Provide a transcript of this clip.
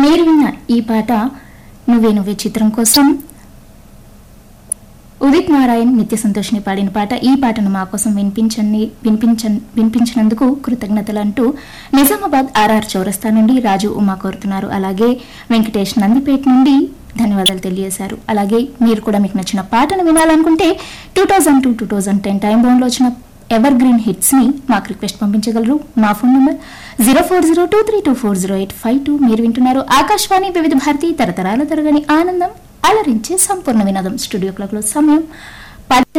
మీరు విన్న ఈ పాట నువ్వే నువ్వే చిత్రం కోసం ఉదిత్ నారాయణ్ నిత్య సంతోష్ని పాడిన పాట ఈ పాటను మా కోసం వినిపించండి వినిపించ వినిపించినందుకు కృతజ్ఞతలు అంటూ నిజామాబాద్ ఆర్ఆర్ చౌరస్తా నుండి రాజు ఉమా కోరుతున్నారు అలాగే వెంకటేష్ నందిపేట నుండి ధన్యవాదాలు తెలియజేశారు అలాగే మీరు కూడా మీకు నచ్చిన పాటను వినాలనుకుంటే two thousand to two thousand ten time బౌండ్లో వచ్చిన ఎవర్ గ్రీన్ హిట్స్ ని మాకు రిక్వెస్ట్ పంపించగలరు మా phone number zero four zero two three two four zero eight five two మీరు వింటున్నారు ఆకాశవాణి వివిధ భారతి తరతరాల తరగని ఆనందం అలరించే సంపూర్ణ వినోదం స్టూడియో క్లాక్ లో సమయం పది